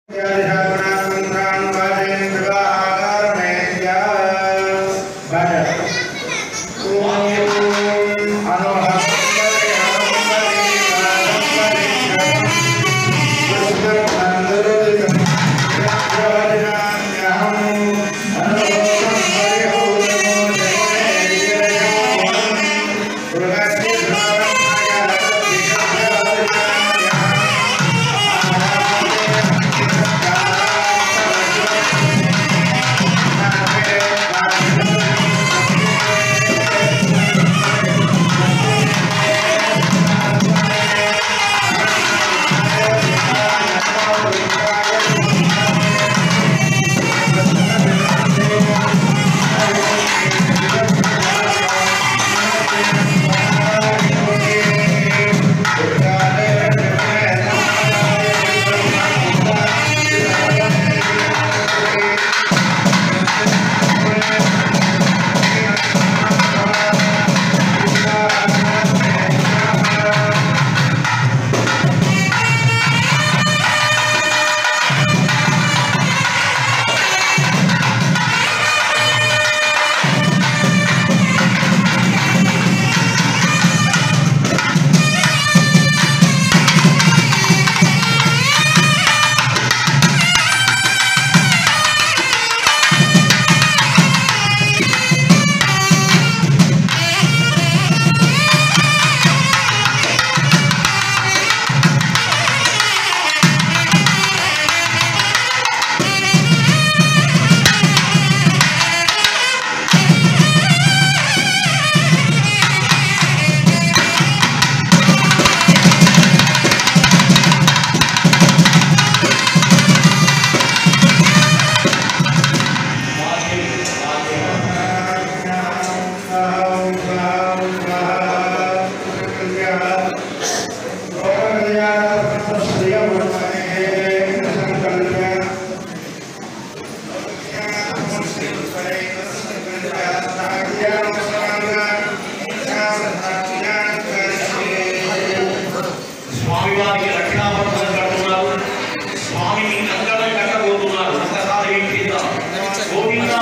స్వామివారికి రక్షణాబంధనం కట్టున్నారు స్వామిని కంకణం కట్టబోతున్నారు ఒక్కసారి కింద గోవింద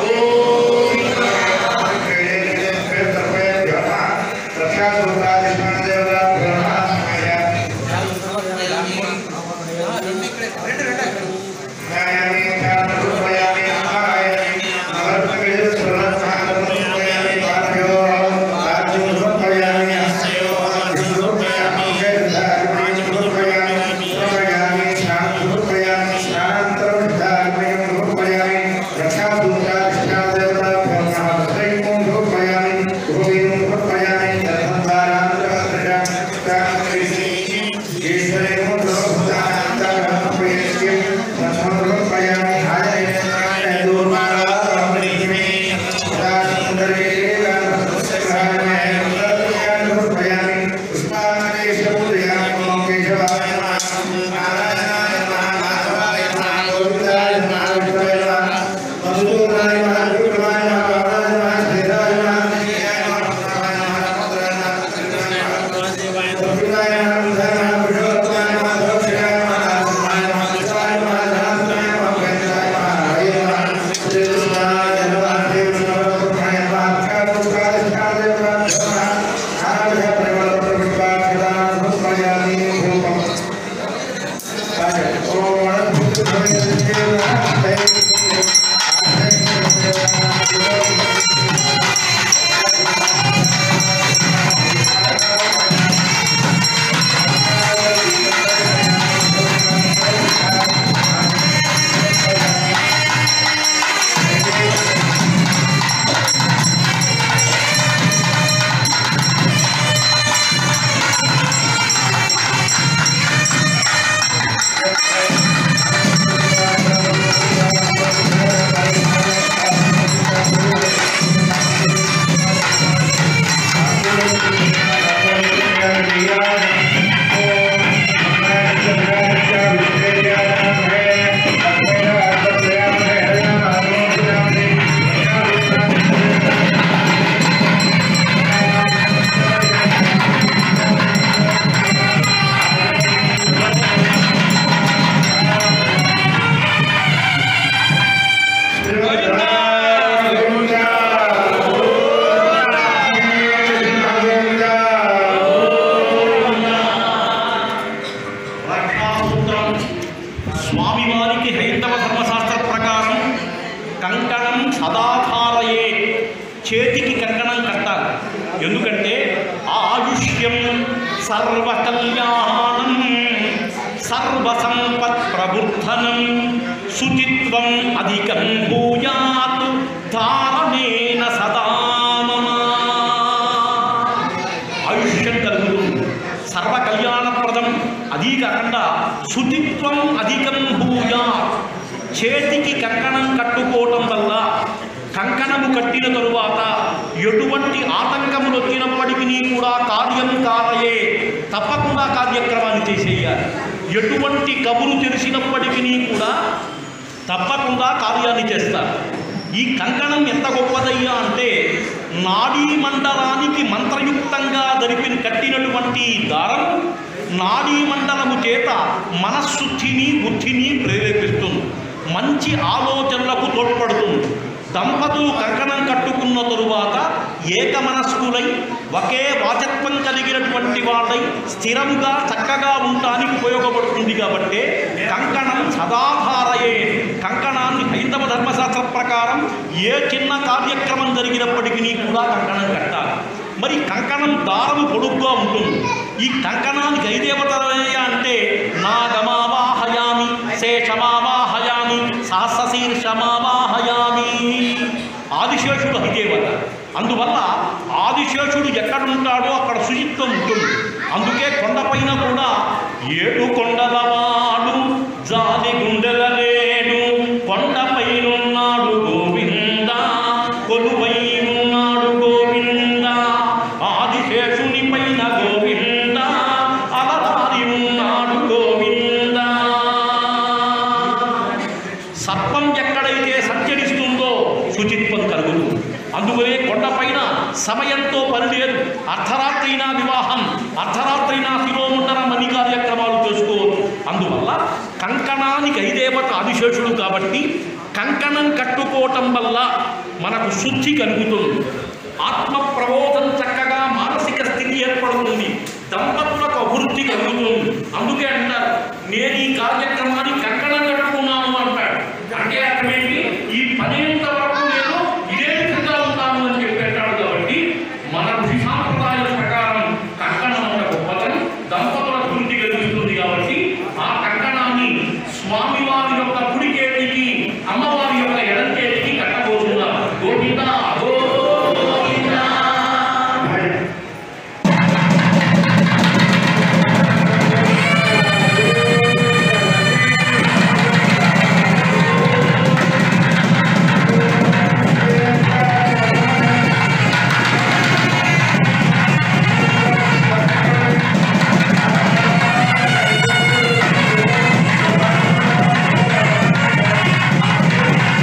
గోవింద Thank స్వామివారికి హైందవ ధర్మశాస్త్ర ప్రకారం కంకణం సదాధారయే చేతికి కంకణం కట్టాలి ఎందుకంటే ఆయుష్యం సర్వకల్యాణం సర్వసంపత్ ప్రబుద్ధనం శుచిత్వం అధికం భూయాత్ ధారణేన సదా మమ. ఆయుష్యం కలుగుతుంది సర్వ కళ్యాణప్రదం అది కాకుండా శుచిత్వం అధికం భూయా చేతికి కంకణం కట్టుకోవటం వల్ల కంకణము కట్టిన తరువాత ఎటువంటి ఆటంకములు వచ్చినప్పటికీ కూడా కార్యం కారయే తప్పకుండా కార్యక్రమాన్ని చేసేయాలి ఎటువంటి కబురు తెలిసినప్పటికీ కూడా తప్పకుండా కార్యాన్ని చేస్తారు ఈ కంకణం ఎంత గొప్పదయ్యా అంటే నాడీ మండలానికి మంత్రయుక్తంగా జరిపిన కట్టినటువంటి దారం నాడీ మండలము చేత మనస్సుద్ధిని బుద్ధిని ప్రేరేపిస్తుంది మంచి ఆలోచనలకు తోడ్పడుతుంది దంపతులు కంకణం కట్టుకున్న తరువాత ఏకమనస్కులై ఒకే వాచత్వం కలిగినటువంటి వాళ్ళై స్థిరంగా చక్కగా ఉండడానికి ఉపయోగపడుతుంది కాబట్టి కంకణం సదాధారయే కంకణాన్ని హైందవ ధర్మశాస్త్ర ప్రకారం ఏ చిన్న కార్యక్రమం జరిగినప్పటికీ కూడా కంకణం కట్టాలి మరి కంకణం దారము పొడుగ్గా ఉంటుంది ఈ కంకణానికి ఐదేవతలయ్యా అంటే నాగమావాహయామి శేషమావాహయామి సహస్రశీర్షమావాహయామి ఆదిశేషుడు హరిదేవత అందువల్ల ఆదిశేషుడు ఎక్కడుంటాడో అక్కడ శుచిత్వం ఉంటుంది అందుకే కొండపైన కూడా ఏడు కొండలవాడు జాలి గుండెల లేడు కొండపైనున్నాడు గోవింద కొలువై ఉన్నాడు గోవింద ఆదిశేషుని పైన గోవింద అలరారి ఉన్నాడు గోవింద సర్పం ఎక్కడైతే సంచరిస్తుందో శుచిత్వం కలుగును అందుకనే కొండపైన సమయంతో పని లేదు అర్ధరాత్రైనా వివాహం అర్ధరాత్రైనా శిరోముండన మణి కార్యక్రమాలు చేసుకోవచ్చు అందువల్ల కంకణానికి ఐదేవత ఆదిశేషుడు కాబట్టి కంకణం కట్టుకోవటం వల్ల మనకు శుద్ధి కలుగుతుంది ఆత్మ ప్రబోధం చక్కగా మానసిక స్థితి ఏర్పడుతుంది దంపతులకు అభివృద్ధి కలుగుతుంది అందుకే అంటారు నేను ఈ కార్యక్రమాన్ని కంకణం కట్టుకున్నాను అంటాడు అంటే అర్థమేంటి ఈ పదిహేను వరకు నేను ఇదే విధంగా ఉంటాను అని చెప్పేటాడు కాబట్టి మన ఋషి సాంప్రదాయాల ప్రకారం కంకణం ఒక గొప్పతనం దంపతుల అభివృద్ధి కలుగుతుంది కాబట్టి ఆ కంకణాన్ని స్వామివారి యొక్క కుడి చేతికి అమ్మవారి యొక్క ఎడం చేతికి కట్టబోతున్నారు గోవింద గోవింద శ్రీ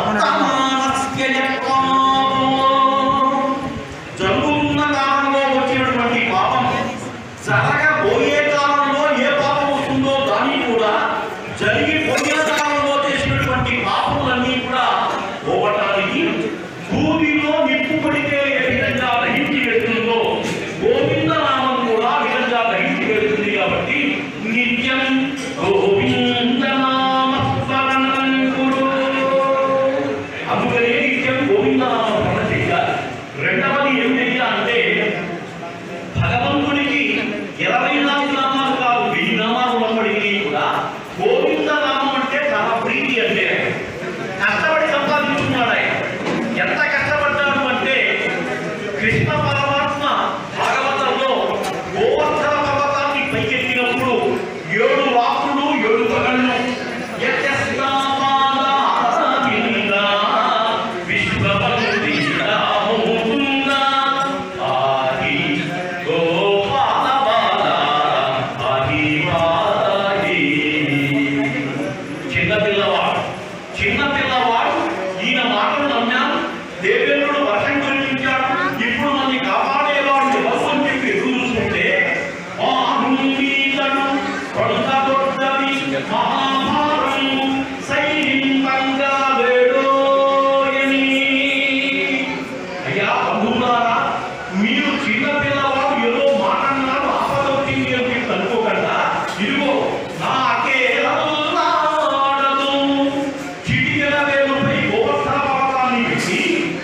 వర్తమానస్య యత్పాపో. జరుగుతున్న కాలంలో వచ్చినటువంటి పాపం జరగబోయే కాలంలో ఏ పాపం వస్తుందో దాన్ని కూడా జరిగిపోయే కాలంలో చేసినటువంటి పాపములన్నీ కూడా పోవటానికి భూమిలో నిప్పు పడితే ఏ విధంగా దహించి వెళ్తుందో గోవింద నామం కూడా ఆ విధంగా దహించి వెళ్తుంది కాబట్టి నిత్యం గోవింద నామ స్మరణం కురు. అందుకనే నిత్యం గోవింద నామ స్మరణ చేయాలి రెండవది ఏమిటయ్యా అంటే భగవంతునికి ఇరవై నాలుగు నామాలు కాదు వెయ్యి నామాలు ఉన్నప్పటికీ కూడా గోవింద నామం అంటే చాలా ప్రీతి అంటే కష్టపడి సంపాదించుకున్నాడు ఆయన ఎంత కష్టపడ్డాడు అంటే కృష్ణ పరమాత్మ భాగవతంలో గోవర్ధన పర్వతాన్ని పైకెత్తినప్పుడు ఏడు రాత్రులు ఏడు పగళ్ళు యత్యస్నాపాదావిందా విశ్వవందితా ముకుందా ఆది గోపాలబాలా ఆది వాది. చిన్న పిల్లవాడు చిన్న పిల్లవాడు ఈయన మాటలు నమ్మాను దేవేంద్రుడు వర్షం కురిపించాడు ఇప్పుడు మనని కాపాడేవాడు ఎవరు అని చెప్పి ఎదురు చూస్తుంటే ఆ నుండీతడు కొడుక గొడ్డలి మహాభారము సైనికంగా వేడోయని అయ్యా బంధువులారా మీరు చిన్న పిల్లవాడు ఏదో మాట అన్నారు ఆపద వచ్చింది అని చెప్పి అనుకోకుండా ఇదిగో నాకేలాడదు చిటికెల వేలుపై గోవర్ధన పర్వతాన్ని పెట్టి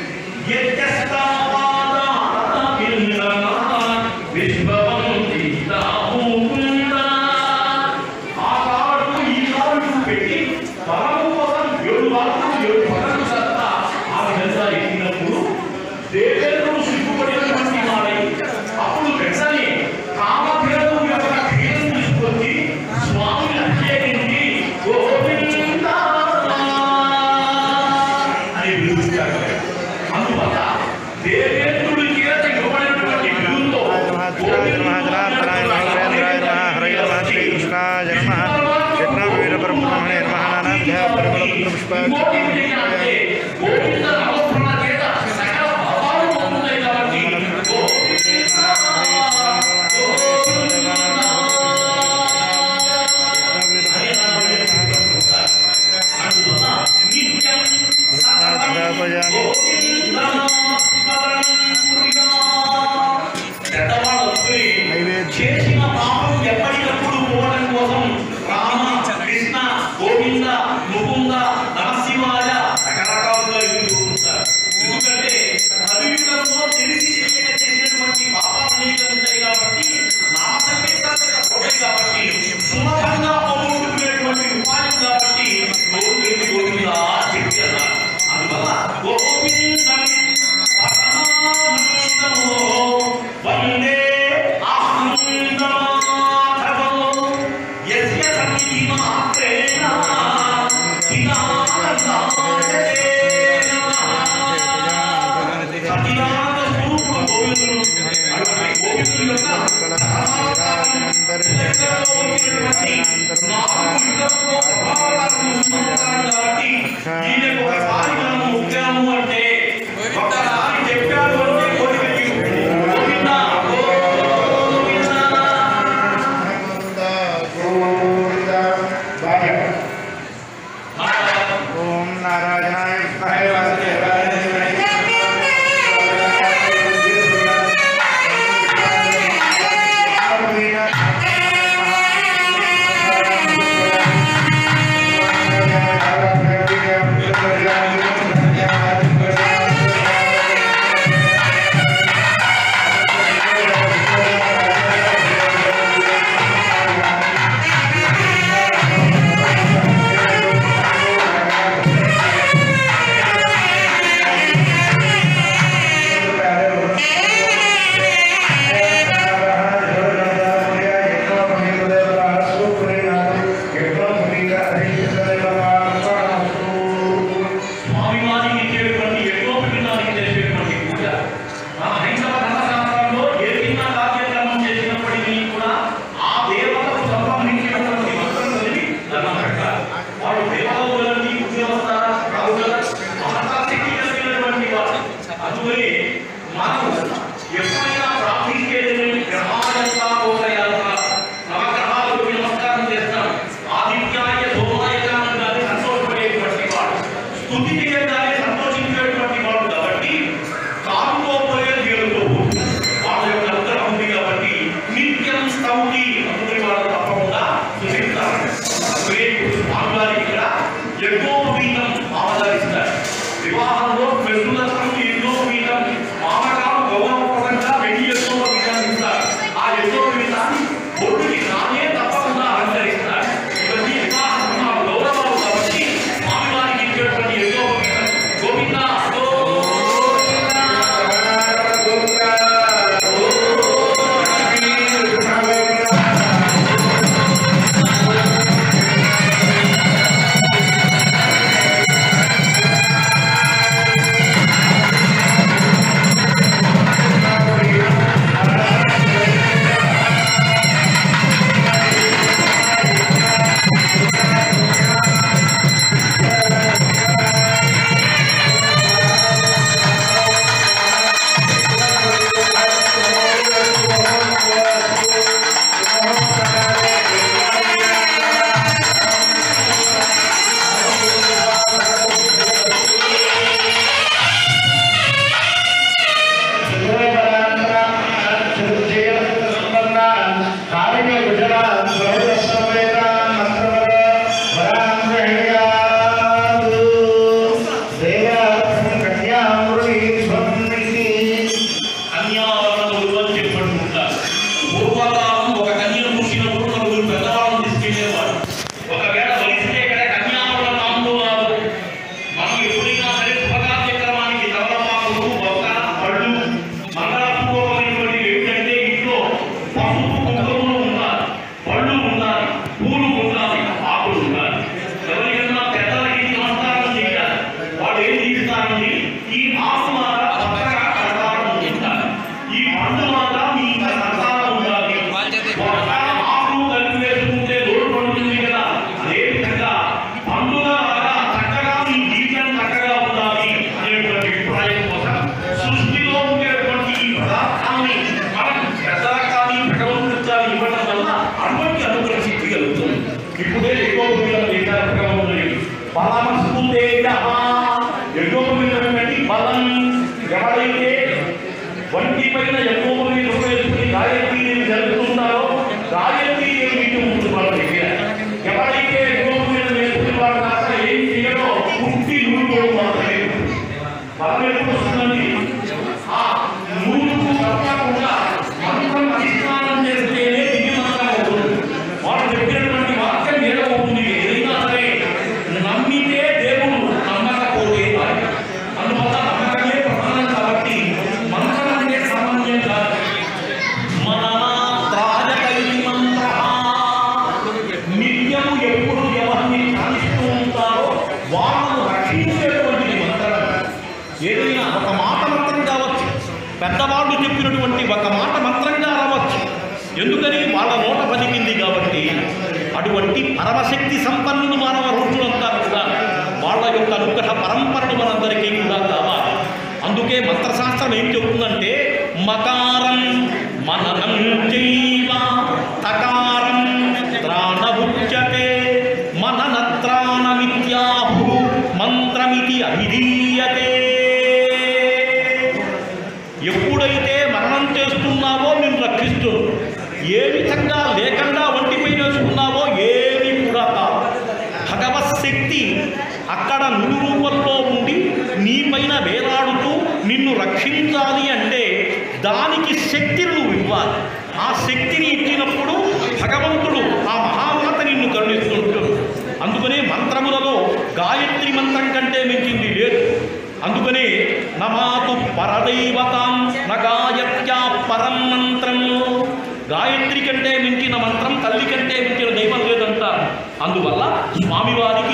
విశ్వవంతితాముకుందా ఆ కాడు ఈ కాడు పెట్టి పరము కోసం ఏడు వార్తలు ఏడు పగలు సత్తా ఆ విధంగా ఎక్కినప్పుడు దేవేంద్రుడు సిగ్గుపడినటువంటి వాడై అప్పుడు వెంటనే కామభేదం యొక్క క్రియను తీసుకొచ్చి స్వామిని అభిషేకించి గోవిందా అని పిలుస్తారు అందువల్ల దేవేంద్రుడి చేత ఇవ్వబడినటువంటి బిరుదుతో గోవింద నమస్మరణ చేత సకల భావాలు పొందుతాయి కాబట్టి గోవిందా, అందువల్ల నిత్యం సకలం పెద్దవాడు వస్తుంది చేసిన పాపం ఎప్పటికప్పుడు పోవడం కోసం రామ కృష్ణ గోవింద ముకుంద నరసింహాయ రకరకాలుగా ఎదురు చూస్తారు ఎందుకంటే కలియుగంలో తెలిసి తెలియక చేసినటువంటి పాపాలు ఉంటాయి కాబట్టి నామ సంకీర్తన ఉంటాయి కాబట్టి సులభంగా పోగొట్టుకునేటువంటి ఉపాయం కాబట్టి గోవింద గోవింద చెప్పి అన్నారు అందువల్ల గోవిందం పరమానందమో వందే ఆనందమాధవో యస్య సన్నిధి మాత్రేణ చిదానందాయతే నమః సచిదానంద స్వరూపుడు గోవిందుడు అటువంటి గోవిందుడు యొక్క పరమాత్మ దగ్గరలో ఉన్నటువంటి నాలుగు యుగంలో ప్రభావాలను చూస్తున్నాడు కాబట్టి ఈయనకు ఒకసారి మనం ముఖ్యము అంటే ఒక్కసారి చెప్పాడు అంటే కోరిక తీరుతుంది. గోవిందా, గోవిందా. ఓం నారాయణాయ విద్మహే వాసుదేవాయ ధీమహి Thank స్థుతి చేయగానే సంతోషించేటువంటి వాడు కాబట్టి కారుతో పోయే దేవుడితో వాళ్ళ యొక్క అనుగ్రహం ఉంది కాబట్టి నిత్యం స్తౌతి అనుకునే వాళ్ళు తప్పకుండా స్థుతిస్తారు అందుకే స్వామివారికి ఇక్కడ యజ్ఞోపవీతం ఆవదారిస్తారు వివాహంలో పెరుగుదలకు యజ్ఞోపవీతం మామగారు గౌరవప్రదంగా వెండి యజ్ఞోపవీతాన్ని ఇస్తారు ఆ యజ్ఞోపవీతాన్ని ఒడ్డుకి నానే తప్పకుండా అలంకరిస్తారు ఇవన్నీ వివాహం గౌరవాలు కాబట్టి స్వామివారికి ఇచ్చేటువంటి యజ్ఞోపవీతం గోవింద కన్యావరణములు అని చెప్పండి ఉంటారు పూర్వకాలం ఒక కన్యను పుట్టినప్పుడు నలుగురు పెద్దవాళ్ళని తీసుకెళ్లేవాడు ఒకవేళ వలిస్తే ఇక్కడ కన్యావరణ తాంబూలాలు మనం ఎప్పుడైనా సరే శుభకార్యక్రమానికి తమలపాకులు బొక్క పళ్ళు మంగళపూర్వకమైనటువంటి ఏమిటంటే ఇంట్లో పసుపు కుంకుమలు ఉండాలి పళ్ళు ఉండాలి పూలు ఉండాలి ఆకులు ఉండాలి ఎవరికైనా పెద్దలకి నమస్కారం చేయాలి వాడు ఏం తీస్తారండి ఈ ఆకు మాట చక్కగా కడతారం ఉంటాలి ఈ పండు మాట మీ సంతానం ఉండాలి ఒక ఆకు కలిపి వేసుకుంటే లోటు పడుతుంది కదా అదే విధంగా పండుగ లాగా చక్కగా మీ జీవితం చక్కగా ఉండాలి అనేటువంటి అభిప్రాయం కోసం సృష్టిలో ఉండేటువంటి ఈ పదార్థాన్ని మనం పెద్దలకు కానీ భగవంతుడికి కానీ ఇవ్వడం వల్ల అటువంటి అనుగ్రహ సిద్ధి కలుగుతుంది ఇప్పుడే ఎక్కువ పిల్లలు చేశారు భగవంతుడికి బలమస్ఫూర్తేజ ఎక్కువ పిల్లలు ఏంటంటే బలం ఎవరైతే వంటి పైన ఎక్కువ మంది వేసుకుని గాయత్రి దేవి జరుపుతుంటారో గాయత్రి దేవి ఇంటి ముందు వాళ్ళ దగ్గర ఎవరైతే ఎక్కువ మంది వేసుకుని వాళ్ళు కాస్త ఏం చేయడో పుట్టి నూరుకోవడం మాత్రమే బలం ఎప్పుడు వస్తుందండి ఆ నూరుకు తప్పకుండా మంత్రం అధిష్టానం చేస్తేనే దివ్య మంత్రం అవుతుంది వాళ్ళు చెప్పినటువంటి వాక్యం ఏదవుతుంది ఏదైనా సరే నమ్మితే దేవుడు నమ్మకపోతే వాడు. అందువల్ల నమ్మకమే ప్రధానం కాబట్టి మంత్రం అంటే సామాన్యం కాదు మననాత్రాజకైతి మంత్రః. నిత్యము ఎప్పుడు ఎవరిని ధ్యానిస్తూ ఉంటారో వాళ్ళను రక్షించేటువంటిది మంత్రం ఏదైనా ఒక మాట మంత్రం కావచ్చు పెద్దవాళ్ళు చెప్పినటువంటి ఒక మాట మంత్రంగా రావచ్చు ఎందుకని వాళ్ళ నోట పలికింది కాబట్టి అటువంటి పరమశక్తి సంపన్నులు మానవ ఋషులంతా కూడా వాళ్ళ యొక్క అనుగ్రహ పరంపరను మనందరికీ కూడా కావాలి అందుకే మంత్రశాస్త్రం ఏం చెబుతుందంటే మకారం మననం చైవ తకారం త్రాణముచ్యతే మననత్రాణమిత్యాహు మంత్రమితి అభిధీయతే ఎప్పుడైతే మరణం చేస్తున్నావో నిన్ను రక్షిస్తుంది ఏ విధంగా లేకుండా ఒంటిపై వేసుకున్నావో ఏమీ కూడా కాదు భగవత్ శక్తి అక్కడ నుడు రూపంలో ఉండి నీ పైన వేలాడుతూ నిన్ను రక్షించాలి అంటే దానికి శక్తిని నువ్వు ఇవ్వాలి ఆ శక్తిని ఇచ్చినప్పుడు భగవంతుడు ఆ మహామాత నిన్ను కరుణిస్తుంటాడు అందుకనే మంత్రములలో గాయత్రి మంత్రం కంటే మించింది లేదు అందుకనే నమాతు పరదైవతాం నగాయత్యా పరం మంత్రం గాయత్రి కంటే మించిన మంత్రం తల్లి కంటే మించిన దైవం లేదంటారు అందువల్ల స్వామివారికి